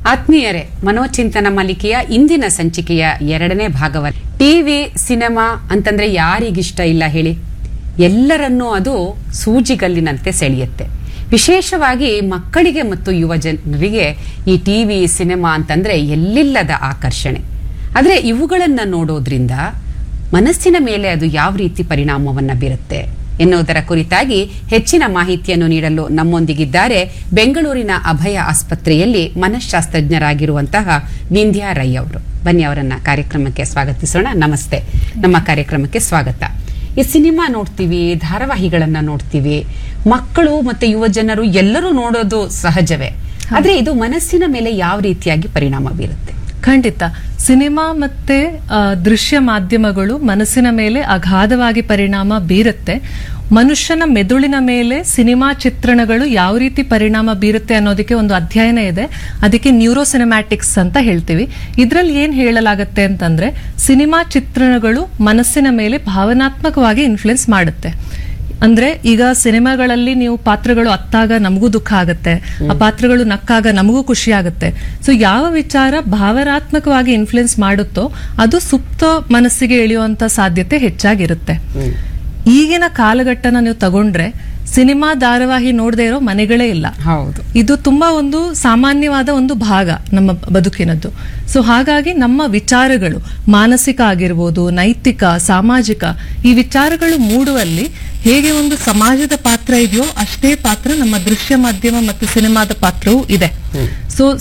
ಆತ್ಮೀಯರೇ ಮನೋಚಿಂತನ ಮಾಲಿಕೆಯ ಇಂದಿನ ಸಂಚಿಕೆಯ ಎರಡನೇ ಭಾಗವ ಟಿವಿ ಸಿನಿಮಾ ಅಂತಂದ್ರೆ ಯಾರಿಗಿಷ್ಟ ಇಲ್ಲ ಹೇಳಿ ಎಲ್ಲರನ್ನೂ ಅದು ಸೂಜಿಗಲ್ಲಿನಂತೆ ಸೆಳೆಯುತ್ತೆ ವಿಶೇಷವಾಗಿ ಮಕ್ಕಳಿಗೆ ಮತ್ತು ಯುವ ಜನರಿಗೆ ಈ ಟಿವಿ ಸಿನಿಮಾ ಅಂತಂದ್ರೆ ಎಲ್ಲಿಲ್ಲದ ಆಕರ್ಷಣೆ ಆದರೆ ಇವುಗಳನ್ನ ನೋಡೋದ್ರಿಂದ ಮನಸ್ಸಿನ ಮೇಲೆ ಅದು ಯಾವ ರೀತಿ ಪರಿಣಾಮವನ್ನ ಬೀರುತ್ತೆ ಎನ್ನುವುದರ ಕುರಿತಾಗಿ ಹೆಚ್ಚಿನ ಮಾಹಿತಿಯನ್ನು ನೀಡಲು ನಮ್ಮೊಂದಿಗಿದ್ದಾರೆ ಬೆಂಗಳೂರಿನ ಅಭಯ ಆಸ್ಪತ್ರೆಯಲ್ಲಿ ಮನಃಶಾಸ್ತ್ರಜ್ಞರಾಗಿರುವಂತಹ ವಿಂಧ್ಯಾ ರೈ ಅವರು ಬನ್ನಿ ಅವರನ್ನ ಕಾರ್ಯಕ್ರಮಕ್ಕೆ ಸ್ವಾಗತಿಸೋಣ ನಮಸ್ತೆ ನಮ್ಮ ಕಾರ್ಯಕ್ರಮಕ್ಕೆ ಸ್ವಾಗತ ಈ ಸಿನಿಮಾ ನೋಡ್ತೀವಿ ಧಾರಾವಾಹಿಗಳನ್ನ ನೋಡ್ತೀವಿ ಮಕ್ಕಳು ಮತ್ತೆ ಯುವ ಜನರು ಎಲ್ಲರೂ ನೋಡೋದು ಸಹಜವೇ ಆದ್ರೆ ಇದು ಮನಸ್ಸಿನ ಮೇಲೆ ಯಾವ ರೀತಿಯಾಗಿ ಪರಿಣಾಮ ಬೀರುತ್ತೆ ಖಂಡಿತ ಸಿನಿಮಾ ಮತ್ತೆ ಆ, ದೃಶ್ಯ ಮಾಧ್ಯಮಗಳು ಮನಸ್ಸಿನ ಮೇಲೆ ಅಗಾಧವಾಗಿ ಪರಿಣಾಮ ಬೀರುತ್ತೆ ಮನುಷ್ಯನ ಮೆದುಳಿನ ಮೇಲೆ ಸಿನಿಮಾ ಚಿತ್ರಣಗಳು ಯಾವ ರೀತಿ ಪರಿಣಾಮ ಬೀರುತ್ತೆ ಅನ್ನೋದಕ್ಕೆ ಒಂದು ಅಧ್ಯಯನ ಇದೆ ಅದಕ್ಕೆ ನ್ಯೂರೋ ಸಿನಿಮ್ಯಾಟಿಕ್ಸ್ ಅಂತ ಹೇಳ್ತೀವಿ ಇದರಲ್ಲಿ ಏನ್ ಹೇಳಲಾಗತ್ತೆ ಅಂತಂದ್ರೆ ಸಿನಿಮಾ ಚಿತ್ರಣಗಳು ಮನಸ್ಸಿನ ಮೇಲೆ ಭಾವನಾತ್ಮಕವಾಗಿ ಇನ್ಫ್ಲುಯೆನ್ಸ್ ಮಾಡುತ್ತೆ ಅಂದ್ರೆ ಈಗ ಸಿನಿಮಾಗಳಲ್ಲಿ ನೀವು ಪಾತ್ರಗಳು ಅತ್ತಾಗ ನಮಗೂ ದುಃಖ ಆಗುತ್ತೆ ಆ ಪಾತ್ರಗಳು ನಕ್ಕಾಗ ನಮಗೂ ಖುಷಿ ಆಗುತ್ತೆ ಸೊ ಯಾವ ವಿಚಾರ ಭಾವನಾತ್ಮಕವಾಗಿ ಇನ್ಫ್ಲುಯೆನ್ಸ್ ಮಾಡುತ್ತೋ ಅದು ಸುಪ್ತ ಮನಸ್ಸಿಗೆ ಇಳಿಯುವಂತ ಸಾಧ್ಯತೆ ಹೆಚ್ಚಾಗಿರುತ್ತೆ ಈಗಿನ ಕಾಲಘಟ್ಟನ ನೀವು ತಗೊಂಡ್ರೆ ಸಿನಿಮಾ ಧಾರಾವಾಹಿ ನೋಡದೇ ಇರೋ ಮನೆಗಳೇ ಇಲ್ಲ ಹೌದು ಇದು ತುಂಬಾ ಒಂದು ಸಾಮಾನ್ಯವಾದ ಒಂದು ಭಾಗ ನಮ್ಮ ಬದುಕಿನದ್ದು ಸೊ ಹಾಗಾಗಿ ನಮ್ಮ ವಿಚಾರಗಳು ಮಾನಸಿಕ ಆಗಿರ್ಬೋದು ನೈತಿಕ ಸಾಮಾಜಿಕ ಈ ವಿಚಾರಗಳು ಮೂಡುವಲ್ಲಿ ಹೇಗೆ ಒಂದು ಸಮಾಜದ ಪಾತ್ರ ಇದೆಯೋ ಅಷ್ಟೇ ಪಾತ್ರ ನಮ್ಮ ದೃಶ್ಯ ಮಾಧ್ಯಮ ಮತ್ತು ಸಿನಿಮಾದ ಪಾತ್ರವೂ ಇದೆ ಸೊ